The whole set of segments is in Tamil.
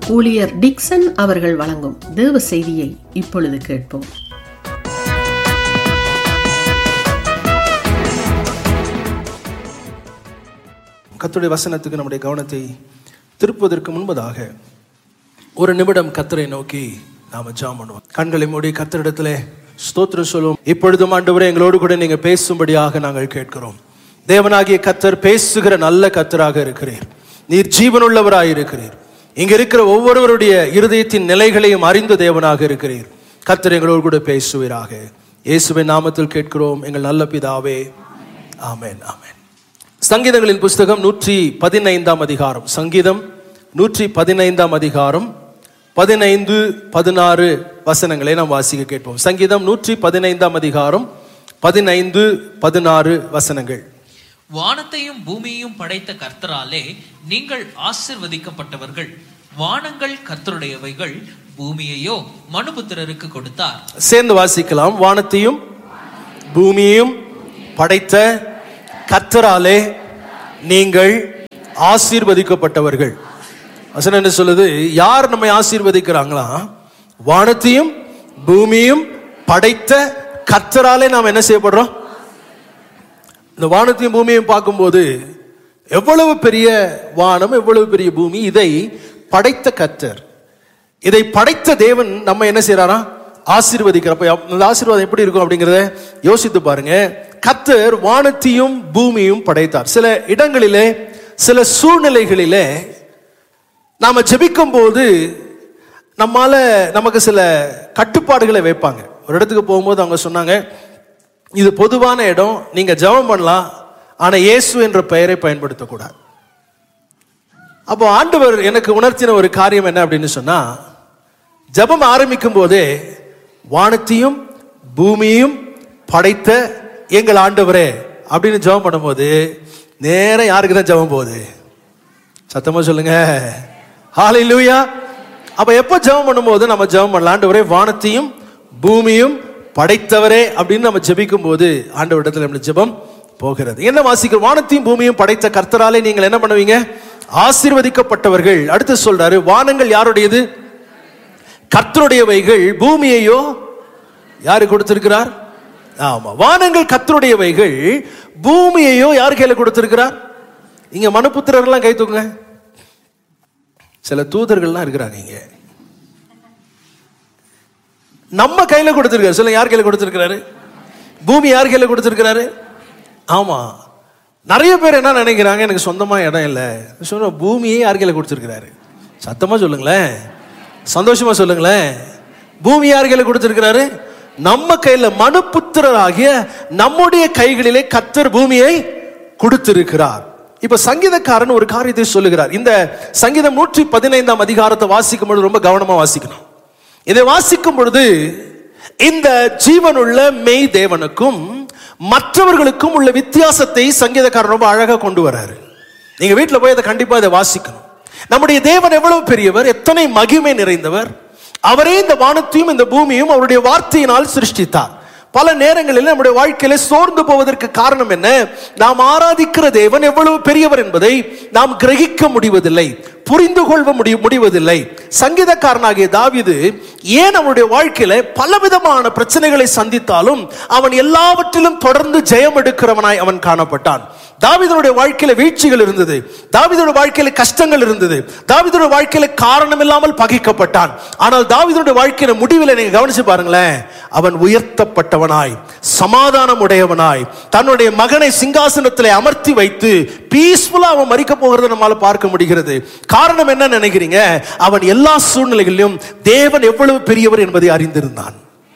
ஊழியர் டிக்சன் அவர்கள் வழங்கும் தேவ செய்தியை இப்பொழுது கேட்போம் கர்த்தருடைய வசனத்துக்கு நம்முடைய கவனத்தை திருப்புவதற்கு முன்பதாக ஒரு நிமிடம் கத்தரை நோக்கி நாம ஜாம் பண்ணுவோம் கண்களை மூடி கத்தரிடத்திலே ஸ்தோத்திரம் சொல்லுவோம் இப்பொழுதும் ஆண்டவரே எங்களோடு கூட நீங்க பேசும்படியாக நாங்கள் கேட்கிறோம் தேவனாகிய கத்தர் பேசுகிற நல்ல கத்தராக இருக்கிறீர் நீர் ஜீவனுள்ளவராய் இருக்கிறீர் இங்க இருக்கிற ஒவ்வொருவருடைய இருதயத்தின் நிலைகளையும் அறிந்த தேவனாக இருக்கிறீர் கத்தர் எங்களோடு கூட பேசுவீராக இயேசுவின் நாமத்தில் கேட்கிறோம் எங்கள் நல்ல பிதாவே ஆமென் ஆமென் சங்கீதங்களின் புஸ்தகம் நூற்றி பதினைந்தாம் அதிகாரம் சங்கீதம் நூற்றி பதினைந்தாம் அதிகாரம் பதினைந்து பதினாறு வசனங்களை நாம் வாசிக்க கேட்போம் சங்கீதம் நூற்றி பதினைந்தாம் அதிகாரம் பதினைந்து பதினாறு வசனங்கள் வானத்தையும் பூமியையும் படைத்த கர்த்தராலே நீங்கள் ஆசிர்வதிக்கப்பட்டவர்கள் வானங்கள் கர்த்தருடையவைகள் பூமியையோ மனுபுத்திரருக்கு கொடுத்தார் சேர்ந்து வாசிக்கலாம் வானத்தையும் பூமியையும் படைத்த கர்த்தராலே நீங்கள் ஆசீர்வதிக்கப்பட்டவர்கள் வசனம் என்ன சொல்லுது யார் நம்மை ஆசீர்வதிக்கிறாங்களா வானத்தையும் பூமியும் படைத்த கர்த்தராலே நாம் என்ன செய்யப்படுறோம் இந்த வானத்தையும் பூமியையும் பார்க்கும்போது எவ்வளவு பெரிய வானம் எவ்வளவு பெரிய பூமி இதை படைத்த கர்த்தர் இதை படைத்த தேவன் நம்ம என்ன செய்யறாரா ஆசீர்வதிக்கிறப்ப இந்த ஆசீர்வாதம் எப்படி இருக்கும் அப்படிங்கிறத யோசித்து பாருங்க கத்தர் வானத்தையும் பூமியும் படைத்தார் சில இடங்களிலே சில சூழ்நிலைகளிலே நாம ஜெபிக்கும் போது நம்மால நமக்கு சில கட்டுப்பாடுகளை வைப்பாங்க ஒரு இடத்துக்கு போகும்போது அவங்க சொன்னாங்க இது பொதுவான இடம் நீங்க ஜெபம் பண்ணலாம் ஆனா இயேசு என்ற பெயரை பயன்படுத்தக்கூடாது அப்போ ஆண்டவர் எனக்கு உணர்த்தின ஒரு காரியம் என்ன அப்படின்னு சொன்னா ஜெபம் ஆரம்பிக்கும் போதே வானத்தையும் பூமியையும் படைத்த எங்கள் ஆண்டவரே அப்படின்னு ஜெபம் பண்ணும்போது நேரம் யாருக்கு தான் ஜெபம் போகுது சத்தமா சொல்லுங்க ஹalleluya அப்ப எப்ப ஜெபம் பண்ணும்போது நம்ம ஜெபம் பண்ணலாம் ஆண்டவரே வானத்தையும் பூமியும் படைத்தவரே அப்படின்னு நம்ம ஜெபிக்கும் போது ஆண்டவரிடத்துல நம்ம ஜெபம் போகிறது என்ன வாசிக்கிறோம் வானத்தையும் பூமியும் படைத்த கர்த்தராலே நீங்கள் என்ன பண்ணுவீங்க ஆசீர்வதிக்கப்பட்டவர்கள் அடுத்து சொல்றாரு வானங்கள் யாருடையது கர்த்தருடையவைகள் பூமியையோ யாரு கொடுத்திருக்கிறார் ஆமா வானங்கள் கர்த்தருடையவைகள் பூமியையோ யார் கையில கொடுத்திருக்கிறார் இங்க மனுப்புத்திரர்லாம் கை தூக்குங்க சில தூதர்கள்லாம் இருக்கிறாங்க இங்க நம்ம கையில கொடுத்திருக்காரு சொல்லுங்க யார் கையில கொடுத்திருக்கிறாரு பூமி யார் கையில கொடுத்திருக்கிறாரு ஆமா நிறைய பேர் என்ன நினைக்கிறாங்க எனக்கு சொந்தமா இடம் இல்லை சொன்ன பூமியே யார் கையில கொடுத்திருக்கிறாரு சத்தமா சொல்லுங்களேன் சந்தோஷமா சொல்லுங்களேன் பூமி யார் கையில கொடுத்திருக்கிறாரு நம்ம கையில மனுப்புத்திரராகிய நம்முடைய கைகளிலே கத்தர் பூமியை கொடுத்திருக்கிறார் இப்ப சங்கீதக்காரன் ஒரு காரியத்தை சொல்லுகிறார் இந்த சங்கீதம் நூற்றி பதினைந்தாம் அதிகாரத்தை வாசிக்கும் பொழுது ரொம்ப கவனமா வாசிக்கணும் இதை வாசிக்கும் பொழுது இந்த ஜீவனுள்ள மெய் தேவனுக்கும் மற்றவர்களுக்கும் உள்ள வித்தியாசத்தை சங்கீதக்காரன் ரொம்ப அழகா கொண்டு வராரு நீங்க வீட்டுல போய் அதை கண்டிப்பா இதை வாசிக்கணும் நம்முடைய தேவன் எவ்வளவு பெரியவர் எத்தனை மகிமை நிறைந்தவர் அவரே இந்த வானத்தையும் இந்த பூமியும் அவருடைய வார்த்தையினால் சிருஷ்டித்தார் பல நேரங்களில் நம்முடைய வாழ்க்கையில சோர்ந்து போவதற்கு காரணம் என்ன நாம் ஆராதிக்கிற தேவன் எவ்வளவு பெரியவர் என்பதை நாம் கிரகிக்க முடிவதில்லை புரிந்து கொள்ள முடிய முடிவதில்லை சங்கீதக்காரனாகிய தாவிது ஏன் அவனுடைய வாழ்க்கையில பலவிதமான பிரச்சனைகளை சந்தித்தாலும் அவன் எல்லாவற்றிலும் தொடர்ந்து ஜெயம் எடுக்கிறவனாய் அவன் காணப்பட்டான் தாவிதனுடைய வாழ்க்கையில வீழ்ச்சிகள் இருந்தது தாவிதனுடைய வாழ்க்கையில கஷ்டங்கள் இருந்தது தாவிதனுடைய வாழ்க்கையில காரணம் இல்லாமல் பகைக்கப்பட்டான் ஆனால் தாவிதனுடைய வாழ்க்கையில முடிவில் நீங்க கவனிச்சு பாருங்களேன் அவன் உயர்த்தப்பட்டவனாய் சமாதானம் உடையவனாய் தன்னுடைய மகனை சிங்காசனத்திலே அமர்த்தி வைத்து பீஸ்ஃபுல்லா அவன் மறிக்க போகிறத நம்மால பார்க்க முடிகிறது காரணம் என்ன நினைக்கிறீங்க அவன் எல்லா சூழ்நிலைகளிலும் தேவன் எவ்வளவு பெரியவர் என்பதை அறிந்திருந்தான்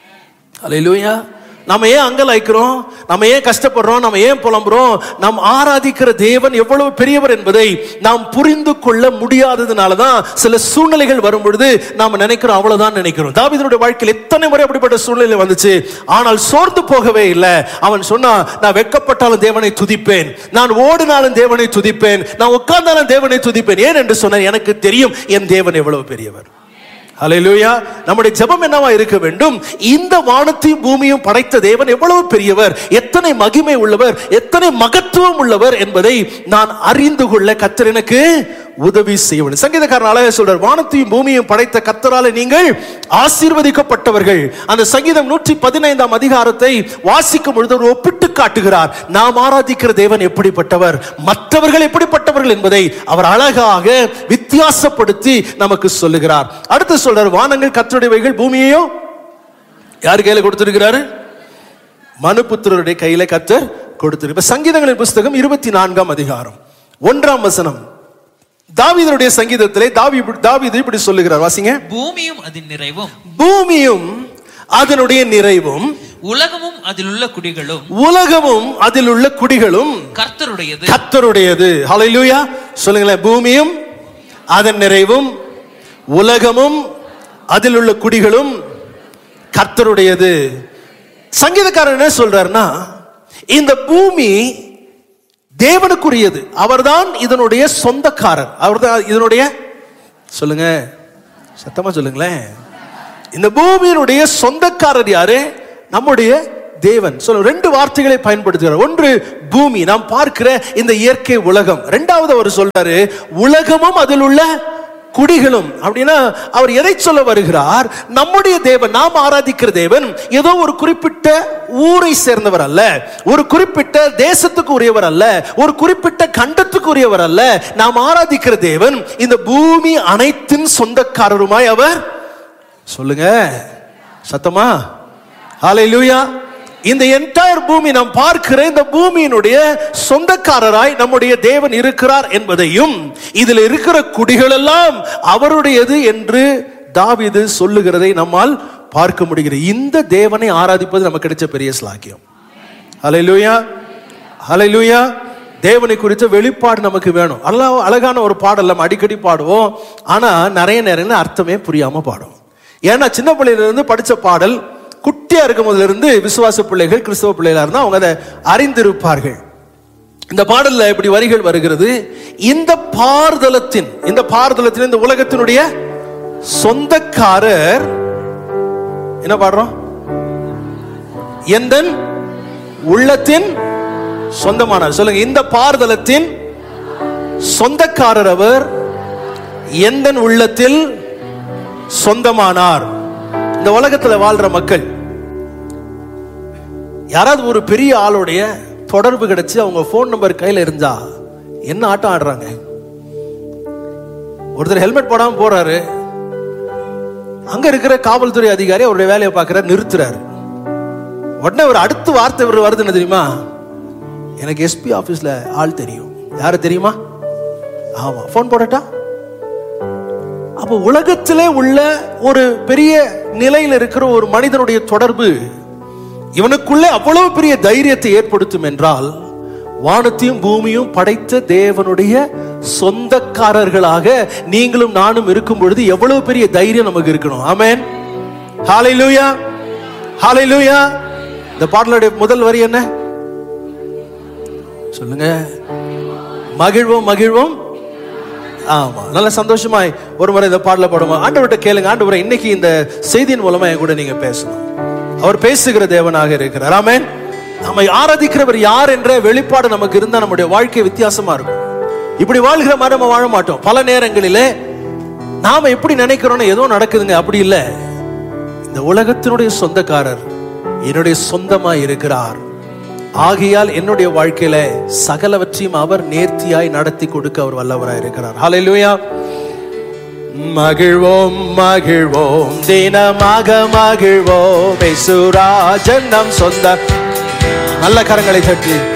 அல்லேலூயா நம்ம ஏன் அங்கலாய்க்கிறோம் நம்ம ஏன் கஷ்டப்படுறோம் நம்ம ஏன் புலம்புறோம் நாம் ஆராதிக்கிற தேவன் எவ்வளவு பெரியவர் என்பதை நாம் புரிந்து கொள்ள முடியாததுனால தான் சில சூழ்நிலைகள் வரும் பொழுது நாம் நினைக்கிறோம் அவ்வளவுதான் நினைக்கிறோம் தாவீதுடைய வாழ்க்கையில் எத்தனை முறை அப்படிப்பட்ட சூழ்நிலை வந்துச்சு ஆனால் சோர்ந்து போகவே இல்லை அவன் சொன்னா நான் வெட்கப்பட்டாலும் தேவனை துதிப்பேன் நான் ஓடினாலும் தேவனை துதிப்பேன் நான் உட்கார்ந்தாலும் தேவனை துதிப்பேன் ஏன் என்று சொன்னேன் எனக்கு தெரியும் என் தேவன் எவ்வளவு பெரியவர் ஹalleluya நம்முடைய ஜெபம் என்னவா இருக்க வேண்டும் இந்த வானத்தையும் பூமியும் படைத்த தேவன் எவ்வளவு பெரியவர் எத்தனை மகிமை உள்ளவர் எத்தனை மகத்துவம் உள்ளவர் என்பதை நான் அறிந்து கொள்ள கத்தர் எனக்கு உதவி செய்ய வேண்டும் சங்கீதக்காரன் அழகா சொல்றார் வானத்தையும் பூமியையும் படைத்த கத்தரால நீங்கள் ஆசீர்வதிக்கப்பட்டவர்கள் அந்த சங்கீதம் நூற்றி பதினைந்தாம் அதிகாரத்தை வாசிக்கும் பொழுது அவர் ஒப்பிட்டு காட்டுகிறார் நாம் ஆராதிக்கிற தேவன் எப்படிப்பட்டவர் மற்றவர்கள் எப்படிப்பட்டவர்கள் என்பதை அவர் அழகாக வித்தியாசப்படுத்தி நமக்கு சொல்லுகிறார் அடுத்து சொல்றார் வானங்கள் கத்தருடையவைகள் பூமியையும் யார் கையில கொடுத்திருக்கிறாரு மனுபுத்திரருடைய கையில கத்தர் கொடுத்திரு இப்ப சங்கீதங்களின் புஸ்தகம் இருபத்தி நான்காம் அதிகாரம் ஒன்றாம் வசனம் தாவீதனுடைய சங்கீதத்திலே தாவி தாவீது இப்படி சொல்லுகிறார் வாசிங்க பூமியும் அதன் நிறைவும் பூமியும் அதனுடைய நிறைவும் உலகமும் அதில் உள்ள குடிகளும் உலகமும் அதில் உள்ள குடிகளும் கர்த்தருடையது கத்தருடையது ஹalleluya சொல்லுங்களேன் பூமியும் அதன் நிறைவும் உலகமும் அதில் உள்ள குடிகளும் கர்த்தருடையது சங்கீதக்காரர் என்ன சொல்றாருன்னா இந்த பூமி தேவனுக்குரியது அவர்தான் இதனுடைய சொந்தக்காரர் அவர்தான் இதனுடைய சொல்லுங்க சத்தமா சொல்லுங்களேன் இந்த பூமியினுடைய சொந்தக்காரர் யாரு நம்முடைய தேவன் சொல்ல ரெண்டு வார்த்தைகளை பயன்படுத்துகிறார் ஒன்று பூமி நாம் பார்க்கிற இந்த இயற்கை உலகம் ரெண்டாவது அவர் சொல்றாரு உலகமும் அதில் உள்ள குடிகளும் அப்படின்னா அவர் எதை சொல்ல வருகிறார் நம்முடைய தேவன் நாம் ஆராதிக்கிற தேவன் ஏதோ ஒரு குறிப்பிட்ட ஊரை சேர்ந்தவர் அல்ல ஒரு குறிப்பிட்ட தேசத்துக்கு உரியவர் அல்ல ஒரு குறிப்பிட்ட கண்டத்துக்கு உரியவர் அல்ல நாம் ஆராதிக்கிற தேவன் இந்த பூமி அனைத்தின் சொந்தக்காரருமாய் அவர் சொல்லுங்க சத்தமா ஹalleluya இந்த என்டையர் பூமி நாம் பார்க்கிற இந்த பூமியினுடைய சொந்தக்காரராய் நம்முடைய தேவன் இருக்கிறார் என்பதையும் இதில் இருக்கிற குடிகள் எல்லாம் அவருடையது என்று தாவீது சொல்லுகிறதை நம்மால் பார்க்க முடிகிறது இந்த தேவனை ஆராதிப்பது நமக்கு கிடைச்ச பெரிய ஸ்லாக்கியம் ஹalleluya ஹalleluya தேவனை குறித்த வெளிப்பாடு நமக்கு வேணும் அல்ல அழகான ஒரு பாடல் நம்ம அடிக்கடி பாடுவோம் ஆனா நிறைய நேரம் அர்த்தமே புரியாம பாடுவோம் ஏன்னா சின்ன பிள்ளையில இருந்து படிச்ச பாடல் குட்டியா இருக்கும் போதுல இருந்து விசுவாச பிள்ளைகள் கிறிஸ்தவ பிள்ளைகளா இருந்தா அவங்க அதை அறிந்திருப்பார்கள் இந்த பாடல்ல இப்படி வரிகள் வருகிறது இந்த பார்தலத்தின் இந்த பார்தலத்தின் இந்த உலகத்தினுடைய சொந்தக்காரர் என்ன பாடுறோம் எந்தன் உள்ளத்தின் சொந்தமானார் சொல்லுங்க இந்த பார்தலத்தின் சொந்தக்காரர் அவர் எந்தன் உள்ளத்தில் சொந்தமானார் இந்த உலகத்துல வாழ்ற மக்கள் யாராவது ஒரு பெரிய ஆளுடைய தொடர்பு கிடைச்சு அவங்க ஃபோன் நம்பர் கையில இருந்தா என்ன ஆட்டம் ஆடுறாங்க ஒருத்தர் ஹெல்மெட் போடாம போறாரு அங்க இருக்கிற காவல்துறை அதிகாரி அவருடைய வேலையை பார்க்கிறார் நிறுத்துறாரு உடனே ஒரு அடுத்த வார்த்தை இவர் வருது என்ன தெரியுமா எனக்கு எஸ்பி ஆபீஸ்ல ஆள் தெரியும் யாரு தெரியுமா ஆமா ஃபோன் போடட்டா அப்போ உலகத்திலே உள்ள ஒரு பெரிய நிலையில் இருக்கிற ஒரு மனிதனுடைய தொடர்பு இவனுக்குள்ளே அவ்வளவு பெரிய தைரியத்தை ஏற்படுத்தும் என்றால் வானத்தையும் பூமியும் படைத்த தேவனுடைய சொந்தக்காரர்களாக நீங்களும் நானும் இருக்கும் பொழுது எவ்வளவு பெரிய தைரியம் நமக்கு இருக்கணும் ஆமென் ஹalleluya ஹalleluya இந்த பாடலுடைய முதல் வரி என்ன சொல்லுங்க மகிழ்வோம் மகிழ்வோம் ஆமா நல்ல சந்தோஷமாய் ஒரு முறை இந்த பாடல பாடுமா ஆண்டவர்கிட்ட கேளுங்க ஆண்டவரை இன்னைக்கு இந்த செய்தியின் மூலமா என் கூட நீங்க பேசணும் அவர் பேசுகிற தேவனாக இருக்கிறார் ஆமென் நம்மை ஆராதிக்கிறவர் யார் என்ற வெளிப்பாடு நமக்கு இருந்தா நம்முடைய வாழ்க்கை வித்தியாசமா இருக்கும் இப்படி வாழ்கிற மாதிரி நம்ம வாழ மாட்டோம் பல நேரங்களிலே நாம எப்படி நினைக்கிறோம்னு ஏதோ நடக்குதுங்க அப்படி இல்லை இந்த உலகத்தினுடைய சொந்தக்காரர் என்னுடைய சொந்தமா இருக்கிறார் ஆகையால் என்னுடைய வாழ்க்கையில சகலவற்றையும் அவர் நேர்த்தியாய் நடத்தி கொடுக்க அவர் வல்லவராய் இருக்கிறார் ஹalleluya மகிழ்வோம் மகிழ்வோம் தினமாக மகிழ்வோம் இயேசுராஜன் நம் சொந்த நல்ல கரங்களை தட்டி